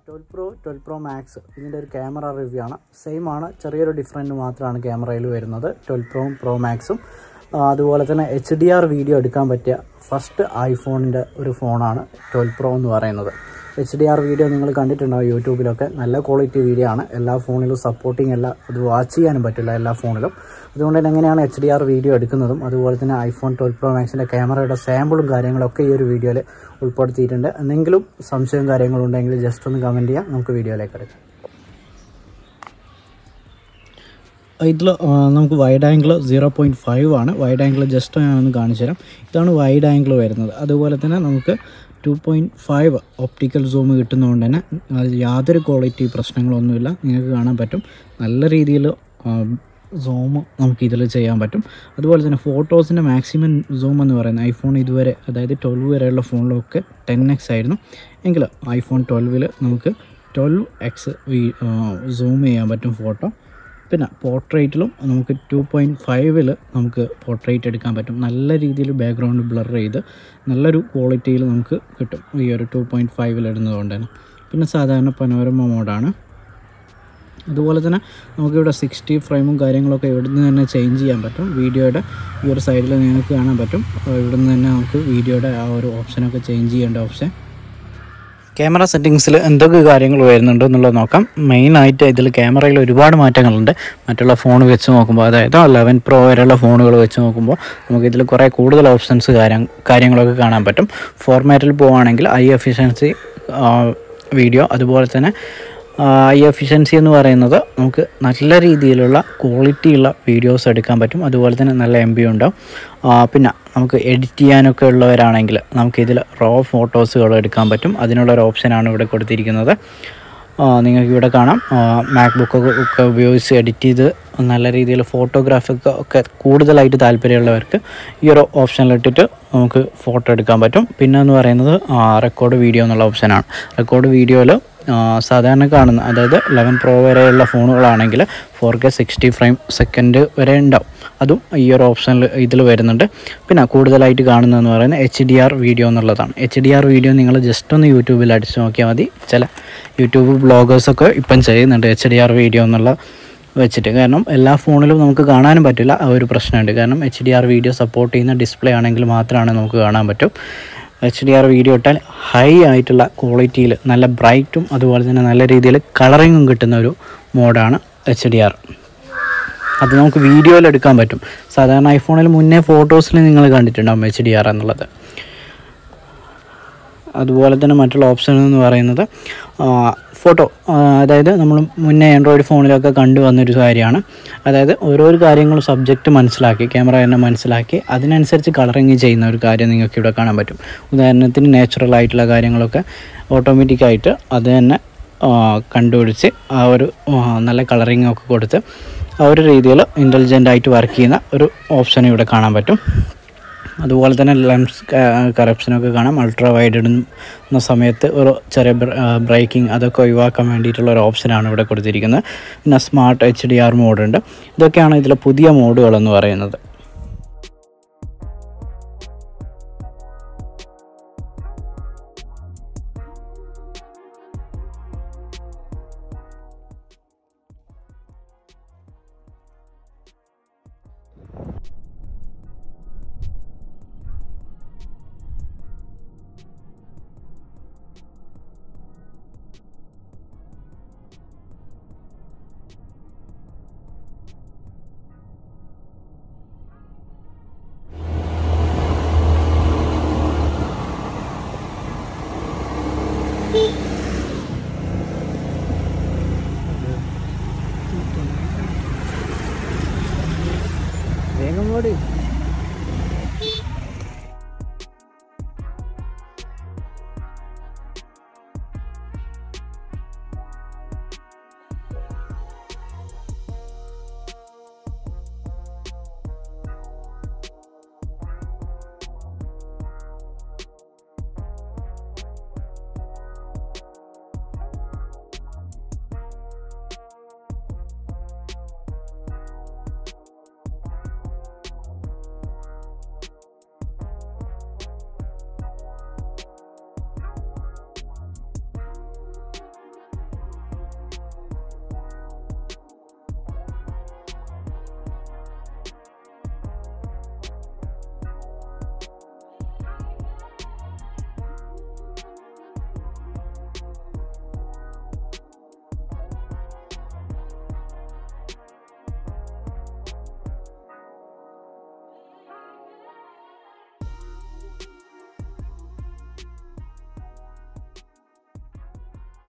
twelve pro twelve pro max ഇതിൻ്റെ ഒരു camera review ആണ് സെയിം ആണ് ചെറിയൊരു ഡിഫറൻറ്റ് മാത്രമാണ് ക്യാമറയിൽ വരുന്നത് ട്വൽവ് പ്രോ പ്രോ മാക്സും അതുപോലെ തന്നെ എച്ച് ഡി ആർ വീഡിയോ എടുക്കാൻ പറ്റിയ ഫസ്റ്റ് ഐഫോണിൻ്റെ ഒരു ഫോണാണ് ട്വൽവ് പ്രോ എന്ന് പറയുന്നത് എച്ച് ഡി ആർ വീഡിയോ നിങ്ങൾ കണ്ടിട്ടുണ്ടാവും യൂട്യൂബിലൊക്കെ നല്ല ക്വാളിറ്റി വീഡിയോ ആണ് എല്ലാ ഫോണിലും സപ്പോർട്ടിങ് അല്ല അത് വാച്ച് ചെയ്യാനും പറ്റില്ല എല്ലാ ഫോണിലും അതുകൊണ്ട് തന്നെ എങ്ങനെയാണ് എച്ച് ഡി ആർ വീഡിയോ എടുക്കുന്നതും അതുപോലെ തന്നെ ഐഫോൺ ട്വൽവ് പ്രോ മാക്സിൻ്റെ ക്യാമറയുടെ സാമ്പിളും കാര്യങ്ങളൊക്കെ ഈ ഒരു വീഡിയോയിൽ ഉൾപ്പെടുത്തിയിട്ടുണ്ട് എന്തെങ്കിലും സംശയവും കാര്യങ്ങളും ഉണ്ടെങ്കിൽ ജസ്റ്റ് ഒന്ന് കമൻറ്റ് ചെയ്യാം നമുക്ക് വീഡിയോയിലേക്ക് എടുക്കാം ഇതിൽ നമുക്ക് wide angle zero point five ആണ് വൈഡ് ആംഗിൾ ജസ്റ്റ് ഞാനൊന്ന് കാണിച്ചു തരാം ഇതാണ് വൈഡ് ആംഗിൾ വരുന്നത് അതുപോലെ തന്നെ നമുക്ക് two point five optical zoom കിട്ടുന്നതുകൊണ്ട് തന്നെ അത് യാതൊരു ക്വാളിറ്റി പ്രശ്നങ്ങളൊന്നുമില്ല നിങ്ങൾക്ക് കാണാൻ പറ്റും നല്ല രീതിയിൽ സൂം നമുക്ക് ഇതിൽ ചെയ്യാൻ പറ്റും അതുപോലെ തന്നെ ഫോട്ടോസിൻ്റെ മാക്സിമം സൂം എന്ന് പറയുന്നത് ഐഫോൺ ഇതുവരെ അതായത് ട്വൽവ് വരെയുള്ള ഫോണിലൊക്കെ ടെൻ എക്സ് ആയിരുന്നു എങ്കിൽ ഐഫോൺ ട്വൽവിൽ നമുക്ക് ട്വൽവ് എക്സ് സൂം ചെയ്യാൻ പറ്റും ഫോട്ടോ പിന്നെ പോർട്രേറ്റിലും നമുക്ക് ടു പോയിൻറ്റ് ഫൈവിൽ നമുക്ക് പോർട്രേറ്റ് എടുക്കാൻ പറ്റും നല്ല രീതിയിൽ ബാക്ക്ഗ്രൗണ്ട് ബ്ലർ ചെയ്ത് നല്ലൊരു ക്വാളിറ്റിയിൽ നമുക്ക് കിട്ടും ഈ ഒരു ടു പോയിൻറ്റ് ഫൈവിൽ ഇടുന്നതുകൊണ്ട് തന്നെ പിന്നെ സാധാരണ പനോരമ മോഡാണ് അതുപോലെ തന്നെ നമുക്കിവിടെ സിക്സ്റ്റി ഫ്രെയിമും കാര്യങ്ങളൊക്കെ ഇവിടുന്ന് തന്നെ ചേഞ്ച് ചെയ്യാൻ പറ്റും വീഡിയോയുടെ ഈ ഒരു സൈഡിൽ നിങ്ങൾക്ക് കാണാൻ പറ്റും ഇവിടുന്ന് തന്നെ നമുക്ക് വീഡിയോയുടെ ആ ഒരു ഓപ്ഷനൊക്കെ ചേഞ്ച് ചെയ്യേണ്ട ഓപ്ഷൻ ക്യാമറ സെറ്റിങ്സിൽ എന്തൊക്കെ കാര്യങ്ങൾ വരുന്നുണ്ട് എന്നുള്ളത് നോക്കാം മെയിനായിട്ട് ഇതിൽ ക്യാമറയിൽ ഒരുപാട് മാറ്റങ്ങളുണ്ട് മറ്റുള്ള ഫോൺ വെച്ച് നോക്കുമ്പോൾ അതായത് ലെവൻ പ്രോ വരെയുള്ള ഫോണുകൾ വെച്ച് നോക്കുമ്പോൾ നമുക്ക് ഇതിൽ കുറേ കൂടുതൽ ഓപ്ഷൻസ് കാര്യം കാര്യങ്ങളൊക്കെ കാണാൻ പറ്റും ഫോർമാറ്റിൽ പോവുകയാണെങ്കിൽ ഐ എഫിഷ്യൻസി വീഡിയോ അതുപോലെ തന്നെ ഐ എഫിഷ്യൻസി എന്ന് പറയുന്നത് നമുക്ക് നല്ല രീതിയിലുള്ള ക്വാളിറ്റിയുള്ള വീഡിയോസ് എടുക്കാൻ പറ്റും അതുപോലെ തന്നെ നല്ല എം ബി ഉണ്ടാവും പിന്നെ നമുക്ക് എഡിറ്റ് ചെയ്യാനൊക്കെ ഉള്ളവരാണെങ്കിൽ നമുക്കിതിൽ റോ ഫോട്ടോസുകൾ എടുക്കാൻ പറ്റും അതിനുള്ള ഒരു ഓപ്ഷനാണ് ഇവിടെ കൊടുത്തിരിക്കുന്നത് നിങ്ങൾക്ക് ഇവിടെ കാണാം മാക് ബുക്ക് ഒക്കെ ഉപയോഗിച്ച് എഡിറ്റ് ചെയ്ത് നല്ല രീതിയിൽ ഫോട്ടോഗ്രാഫിക്ക് ഒക്കെ കൂടുതലായിട്ട് താല്പര്യമുള്ളവർക്ക് ഈ ഒരു ഓപ്ഷനിലിട്ടിട്ട് നമുക്ക് ഫോട്ടോ എടുക്കാൻ പറ്റും പിന്നെ എന്ന് പറയുന്നത് റെക്കോർഡ് വീഡിയോ എന്നുള്ള ഓപ്ഷനാണ് റെക്കോർഡ് വീഡിയോയിൽ സാധാരണ കാണുന്ന അതായത് ലെവൻ പ്രോ വരെയുള്ള ഫോണുകളാണെങ്കിൽ four K sixty frame second വരെ ഉണ്ടാവും അതും ഈ ഒരു ഓപ്ഷനിൽ ഇതിൽ വരുന്നുണ്ട് പിന്നെ കൂടുതലായിട്ട് കാണുന്നതെന്ന് പറയുന്നത് എച്ച് ഡി ആർ വീഡിയോ എന്നുള്ളതാണ് എച്ച് ഡി ആർ വീഡിയോ നിങ്ങൾ ജസ്റ്റ് ഒന്ന് യൂട്യൂബിൽ അടിച്ച് നോക്കിയാൽ മതി ചില യൂട്യൂബ് ബ്ലോഗേഴ്സൊക്കെ ഇപ്പം ചെയ്യുന്നുണ്ട് എച്ച് ഡി ആർ വീഡിയോ എന്നുള്ള വെച്ചിട്ട് കാരണം എല്ലാ ഫോണിലും നമുക്ക് കാണാനും പറ്റില്ല ആ ഒരു പ്രശ്നമുണ്ട് കാരണം H D R video support ചെയ്യുന്ന ഡിസ്പ്ലേ ആണെങ്കിൽ മാത്രമാണ് നമുക്ക് കാണാൻ പറ്റും എച്ച് ഡി ആർ വീഡിയോ ഇട്ടാൽ ഹൈ ആയിട്ടുള്ള ക്വാളിറ്റിയിൽ നല്ല ബ്രൈറ്റും അതുപോലെ തന്നെ നല്ല രീതിയിൽ കളറിങ്ങും കിട്ടുന്ന ഒരു മോഡാണ് എച്ച് ഡി ആർ അത് നമുക്ക് വീഡിയോയിൽ എടുക്കാൻ പറ്റും സാധാരണ ഐഫോണിൽ മുന്നേ ഫോട്ടോസിൽ നിങ്ങൾ കണ്ടിട്ടുണ്ടാകും എച്ച് ഡി ആർ എന്നുള്ളത് അതുപോലെ തന്നെ മറ്റുള്ള ഓപ്ഷൻ എന്ന് പറയുന്നത് ഫോട്ടോ അതായത് നമ്മൾ മുന്നേ ആൻഡ്രോയിഡ് ഫോണിലൊക്കെ കണ്ടുവന്നൊരു കാര്യമാണ് അതായത് ഓരോരോ കാര്യങ്ങളും സബ്ജക്റ്റ് മനസ്സിലാക്കി ക്യാമറ തന്നെ മനസ്സിലാക്കി അതിനനുസരിച്ച് കളറിങ് ചെയ്യുന്ന ഒരു കാര്യം നിങ്ങൾക്ക് ഇവിടെ കാണാൻ പറ്റും ഉദാഹരണത്തിന് നാച്ചുറൽ ആയിട്ടുള്ള കാര്യങ്ങളൊക്കെ ഓട്ടോമാറ്റിക്കായിട്ട് അത് തന്നെ കണ്ടുപിടിച്ച് ആ ഒരു നല്ല കളറിങ് ഒക്കെ കൊടുത്ത് ആ ഒരു രീതിയിൽ ഇൻ്റലിജൻ്റ് ആയിട്ട് വർക്ക് ചെയ്യുന്ന ഒരു ഓപ്ഷൻ ഇവിടെ കാണാൻ പറ്റും അതുപോലെ തന്നെ ലെൻസ് കറപ്ഷനൊക്കെ കാണാം അൾട്രാ വൈഡ് ഇടുന്ന സമയത്ത് ഒരു ചെറിയ ബ്രേക്കിംഗ് അതൊക്കെ ഒഴിവാക്കാൻ വേണ്ടിയിട്ടുള്ള ഒരു ഓപ്ഷനാണ് ഇവിടെ കൊടുത്തിരിക്കുന്നത് പിന്നെ സ്മാർട്ട് എച്ച് ഡി ആർ മോഡുണ്ട് ഇതൊക്കെയാണ് ഇതിലെ പുതിയ മോഡുകളെന്ന് പറയുന്നത് വേഗം ഓടി